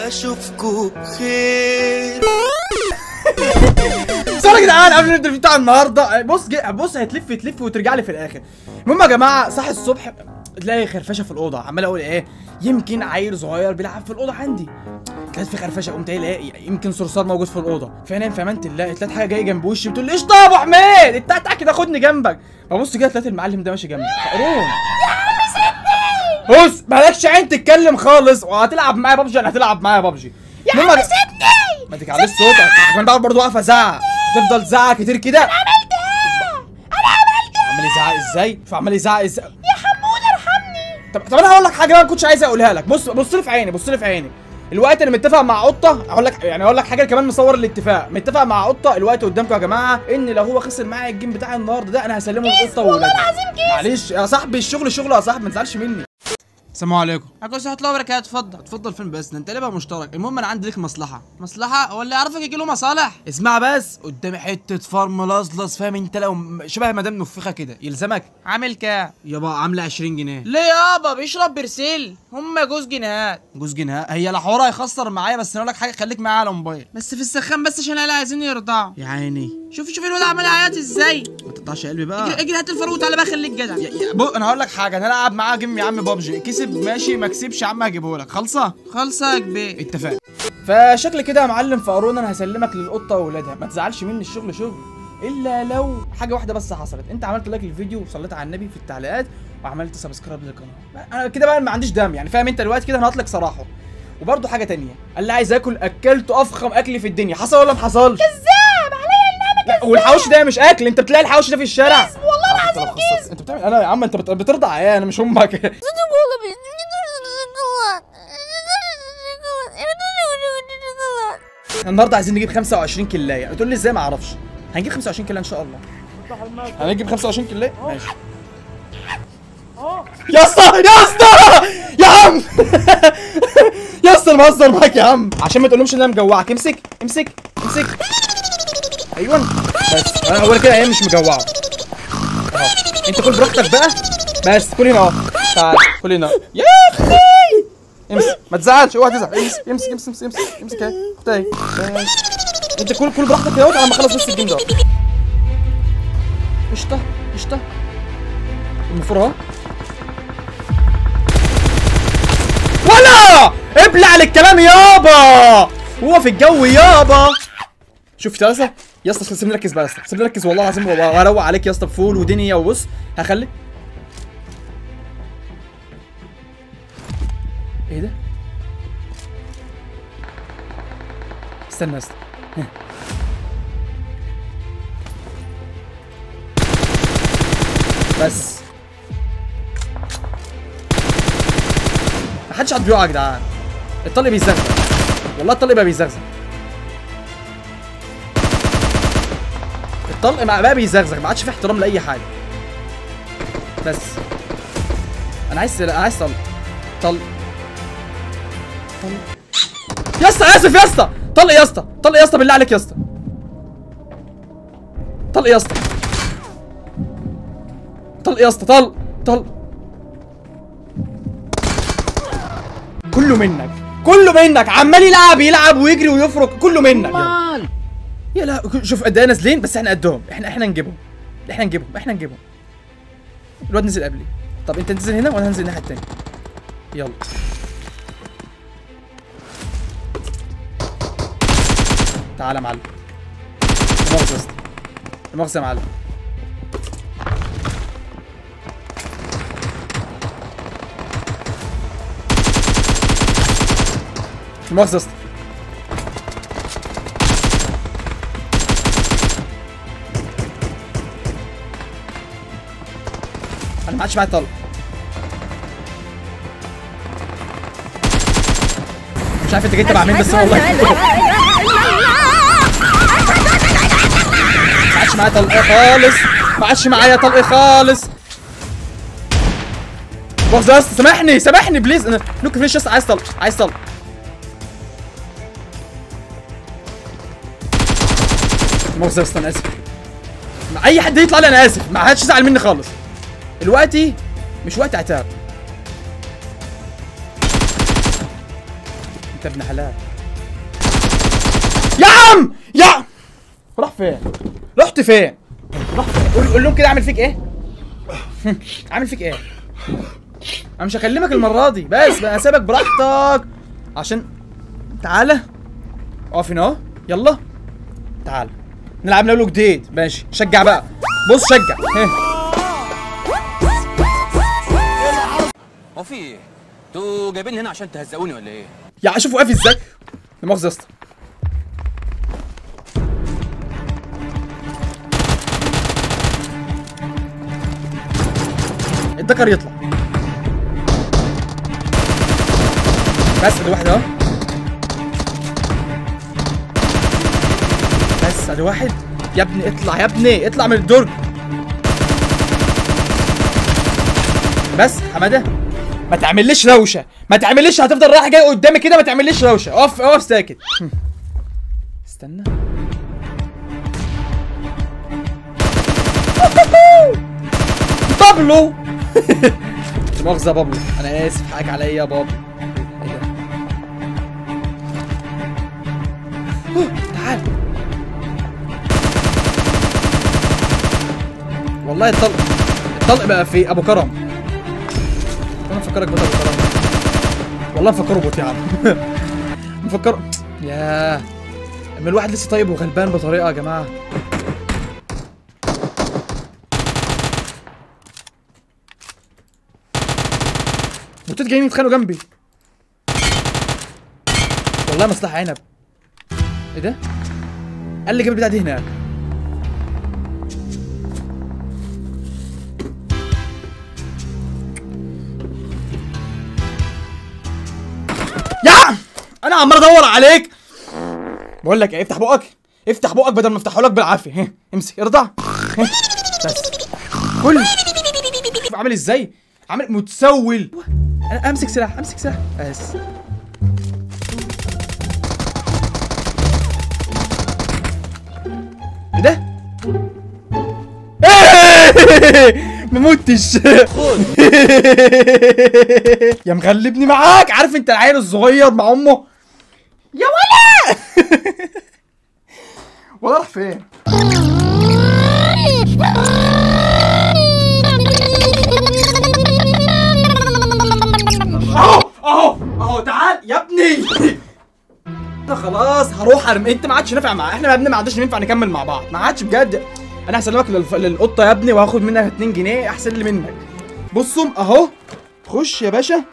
اشوفكوا بخير بس يا جدعان قبل الانترفيو بتاع النهارده بص جي... بص هتلف تلف وترجع لي في الاخر المهم يا جماعه صحي الصبح تلاقي خرفشه في الاوضه عمال اقول ايه يمكن عيل صغير بيلعب في الاوضه عندي تلاقي في خرفشه قمت قايل ايه يمكن صرصار موجود في الاوضه فانا في امان الله تلاقي حاجه جايه جنب وشي بتقول لي ايش يا ابو حميد انت تعالى كده خدني جنبك ببص كده تلاقي المعلم ده ماشي جنبي قرون بص مالكش عين تتكلم خالص وهتلعب معايا ببجي انا هتلعب معايا ببجي يا عم سيبني ما تجعليش صوتك كمان بقعد برضه واقف ازعق تفضل تزعق كتير كده انا عملت ايه؟ انا عملت ايه؟ عمال يزعق ازاي؟ شوف عمال يزعق ازاي يا حمود ارحمني طب طب انا هقول لك حاجه بقى ما كنتش عايز اقولها لك بص بص لي في عيني بص لي في عيني الوقت انا متفق مع قطه هقول لك يعني هقول لك حاجه كمان مصور الاتفاق متفق مع قطه الوقت قدامكم يا جماعه ان لو هو خسر معايا الجيم بتاع النهارده ده انا هسلمه للقطه وولادها معلش يا صاحبي الشغل شغل يا صاحبي ما تزعلش مني السلام عليكم عليكم السلام ورحمه الله وبركاته اتفضل اتفضل فين بس ده انت ليه بقى مشترك المهم انا عندي ليك مصلحه مصلحه هو اللي يعرفك يجي له مصالح اسمع بس قدامي حته فارم لصلص فاهم انت لو م- شبه مدام نفخه كده يلزمك عامل كام يابا عامله 20 جنيه ليه يابا بيشرب برسيل هم جوز جنيهات جوز جنيه هي الحوار هيخسر معايا بس انا اقول لك حاجه خليك معايا على موبايل بس في السخان بس عشان العيال عايزين يرضعوا يا عيني شوف شوف الواد عمال يعيط ازاي ما تقطعش قلبي اجري, بقى اجري هات الفاروق تعالى بقى خليك جدع يا- يا- بص انا هقول لك حاجه انا العب معاه جيم يا عم بابجي كسب ماشي ما كسبش يا عم هجيبه لك خلصه خالصه يا كبير اتفقنا فشكل كده يا معلم فقرون انا هسلمك للقطه واولادها ما تزعلش مني الشغل شغل الا لو حاجه واحده بس حصلت انت عملت لايك للفيديو وصليت على النبي في التعليقات وعملت سبسكرايب للقناه انا كده بقى ما عنديش دم يعني فاهم انت دلوقتي كده انا هطلق صراحه وبرده حاجه تانية اللي عايز اكل اكلت افخم اكل في الدنيا حصل ولا ما حصلش كذاب عليا لا والحوش ده مش اكل انت بتلاقي الحوش ده في الشارع والله العظيم انت بتعمل انا يا عم انت بت- بترضع ايه انا مش امك النهارده عايزين نجيب 25 كلايه تقول لي ازاي ما اعرفش هنجيب 25 كلايه ان شاء الله هنجيب 25 كلايه ماشي يا اسطى يا اسطى يا عم يا اسطى انا بهزر معاك يا عم عشان ما تقولهمش ان انا مجوعك امسك امسك امسك ايوه بس انا اول كده هي مش مجوعه اهو انت كل براحتك بقى بس كل هنا اهو تعال كل هنا يا اختي امسك ما تزعلش اوعى تزعل امسك امسك امسك امسك امسك امسك اهي خد اهي بس انت كل كل براحتك كده على ما اخلص بس الجيم ده قشطه قشطه المفروض اهو ولا ابلع للكلام يابا هو في الجو يابا شوف يا اسطى يا اسطى سيبني ركز بقى يا اسطى سيبني ركز والله العظيم وهروق عليك يا اسطى بفول ودنيا وبص هخلي ايه ده؟ استنى يا اسطى ها. بس محدش قاعد بيقع يا جدعان الطلق بيزغزغ والله الطلق بقى بيزغزغ الطلق مع- بقى بيزغزغ ما عادش في احترام لاي حاجه بس انا عايز انا عايز طلق طلق طلق يا اسطى اسف يا اسطى طلق يا اسطى طلق يا اسطى بالله عليك يا اسطى طلق يا اسطى طلق يا اسطى طلق طلق كله منك كله منك عمال يلعب يلعب ويجري ويفرك كله منك يلا. يا لا شوف قد ايه نازلين بس احنا قدهم احنا احنا نجيبهم احنا نجيبهم احنا نجيبهم الواد نزل قبلي طب انت تنزل هنا وانا هنزل الناحيه التانيه يلا تعالى يا معلم لا مؤاخذة يا اسطى لا مؤاخذة يا معلم لا مؤاخذة يا اسطى انا ما عادش معايا طلق مش عارف انت جيت تبع مين بس والله ما عادش معايا طلق خالص ما عادش معايا طلق خالص مؤاخذة يا اسطى سامحني سامحني بليز انا نوك فيش يا اسطى عايز طلق عايز طلق مؤاخذة يا اسطى انا اسف مع اي حد يطلع لي انا اسف ما حدش يزعل مني خالص دلوقتي مش وقت عتاب انت ابن حلال يا عم يا راح فين رحت فين راح فين قول, قول لهم كده اعمل فيك ايه عامل فيك ايه انا مش هكلمك المره دي بس بقى سيبك براحتك عشان تعالى اقف هنا اهو يلا تعالى نلعب لولو جديد ماشي شجع بقى بص شجع ها. هو في ايه؟ انتوا جايبيني هنا عشان تهزقوني ولا ايه؟ يا شوف واقف ازاي لا مؤاخذه يا اسطى الدكر يطلع بس ادي واحد اهو بس ادي واحد يا ابني اطلع يا ابني اطلع من الدرج بس حماده ما تعمليش روشه ما تعمليش هتفضل رايح جاي قدامي كده ما تعمليش روشه اقف اقف ساكت استنى بابلو لا مؤاخذة يا بابلو انا اسف حقك عليا يا بابلو ايه ده؟ أوه، تعال والله الطلق الطلق بقى في ابو كرم انا مفكرك بوت ابو كرم والله مفكره بوت يا عم مفكر ياه اما الواحد لسه طيب وغلبان بطريقه يا جماعه بوتات جايين يتخانقوا جنبي والله مصلحه عنب ايه ده؟ قال لي جاب البتاع دي هناك يا عم انا عمال ادور عليك بقول لك ايه افتح بقك افتح بقك بدل ما افتحه لك بالعافيه ها امسك ارضع ها، بس كل شوف عامل ازاي عامل متسول انا امسك سلاح امسك سلاح بس ايه ده ما متش يا مغلبني معاك عارف انت العيل الصغير مع امه يا ولا ولا راح فين اهو اهو اهو تعال يا ابني انا خلاص هروح ارمي انت ما عادش نافع مع احنا يا ابني ما عادش ينفع نكمل مع بعض ما عادش بجد انا هسلمك للف... للقطه يا ابني وهاخد منك 2 جنيه احسن لي منك بصوا اهو خش يا باشا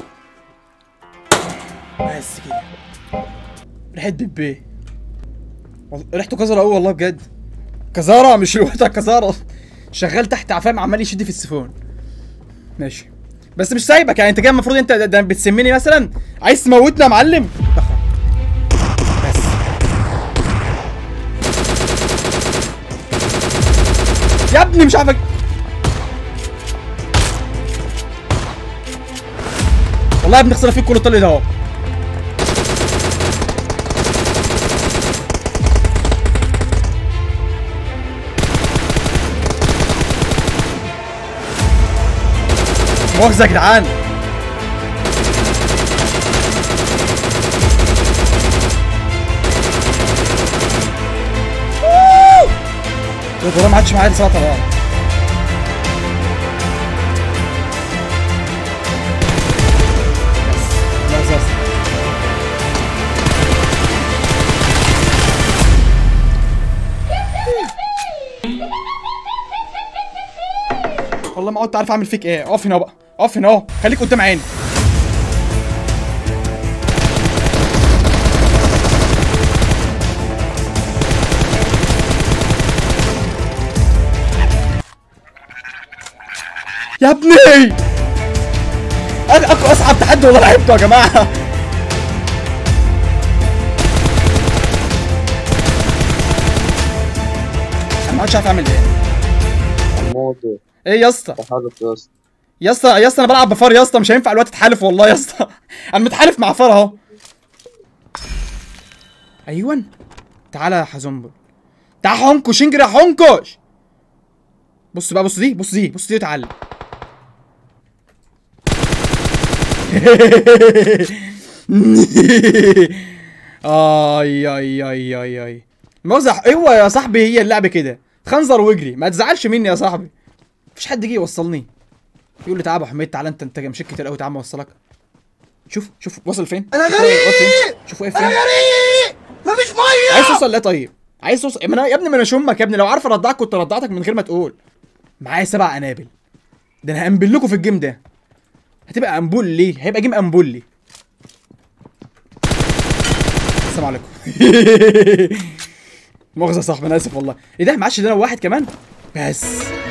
بس كده ريحه بيبي والله- ريحته كزرة قوي والله بجد كزارة مش ريحتها كزارة شغال تحت عفام عمال يشد في السيفون ماشي بس مش سايبك يعني انت جاي المفروض انت ده- ده بتسميني مثلا عايز تموتنا يا معلم دخل. بس يا ابني مش عارفك والله يا ابني خسرنا فيك كل الطلق ده اهو مؤاخذة يا جدعان يا ترى ما عادش معايا لساعة طبعا بس لا اساس والله ما عدت عارف اعمل فيك ايه اقف هنا بقى اقف هنا اهو خليك قدام عيني يا ابني انا اكو اصعب تحدي والله لعبته يا جماعه انا ما عادش عارف اعمل ايه موضوع ايه يا اسطى تحالف يا اسطى يا اسطى يا اسطى انا بلعب بفار يا اسطى مش هينفع الوقت اتحالف والله يا اسطى انا متحالف مع فار اهو ايوه تعالى يا حزنبل تعال حنكش انجري يا حنكش بص بقى بص دي بص دي بص دي وتعلم اي اي اي اي اي مزح ايوه يا صاحبي هي اللعبه كده خنزر واجري ما تزعلش مني يا صاحبي مفيش حد جه يوصلني يقول لي تعالى يا ابو حميد تعالى انت انت مشيت كتير قوي تعالى اوصلك شوف شوف وصل فين انا غريب شوف واقف فين انا غريب مفيش ميه عايز توصل ليه طيب عايز توصل ما أنا- يا ابني ما انا شمك يا ابني لو عارف ارضعك كنت رضعتك من غير ما تقول معايا سبع قنابل ده انا هنبل لكم في الجيم ده هتبقى امبول ليه هيبقى جيم امبول لي السلام عليكم مؤاخذة يا صاحبي انا اسف والله ايه ده معاش ده واحد كمان بس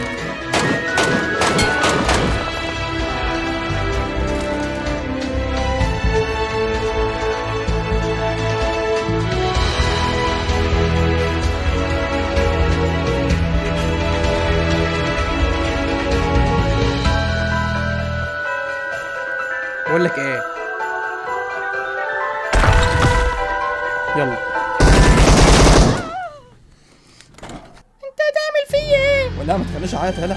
بقول لك ايه يلا انت هتعمل فيا ايه ولا ما تخليش اعيط هلا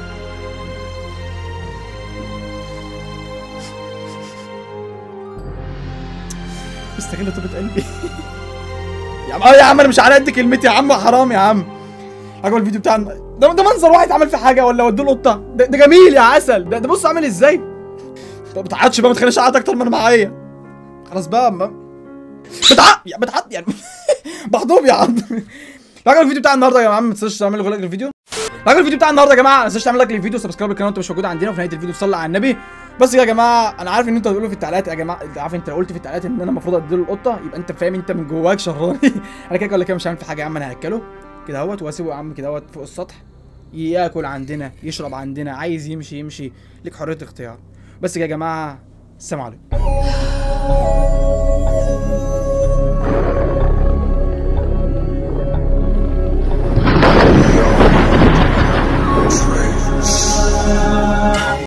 استغل طيبة قلبي يا عم اه يا عم انا مش على قد كلمتي يا عم حرام يا عم عجبك الفيديو بتاع ده ده منظر واحد عمل فيه حاجه ولا ودوا له قطه ده, ده جميل يا عسل ده, ده بص عامل ازاي طب ما تعيطش بقى ما تخلينيش اعيط اكتر ما انا معايا خلاص بقى ما بتعق يا بتعق يعني مخضوب يا عم لو عجبك الفيديو بتاع النهارده يا جماعه ما تنساش تعملوا لايك للفيديو لو عجبك الفيديو بتاع النهارده يا جماعه ما تنساش تعمل لايك للفيديو سبسكرايب للقناه وانت مش موجود عندنا وفي نهايه الفيديو تصلي على النبي بس كده يا جماعه انا عارف ان انتوا هتقولوا في التعليقات يا جماعه انت عارف انت لو قلت في التعليقات ان انا المفروض اديله القطه يبقى انت فاهم انت من جواك شراني انا كده ولا كده مش هعمل في حاجه يا عم انا هاكله كده اهوت واسيبه يا عم كده اهوت فوق السطح ياكل عندنا يشرب عندنا عايز يمشي يمشي ليك حريه اختيار بس كده يا جماعه السلام عليكم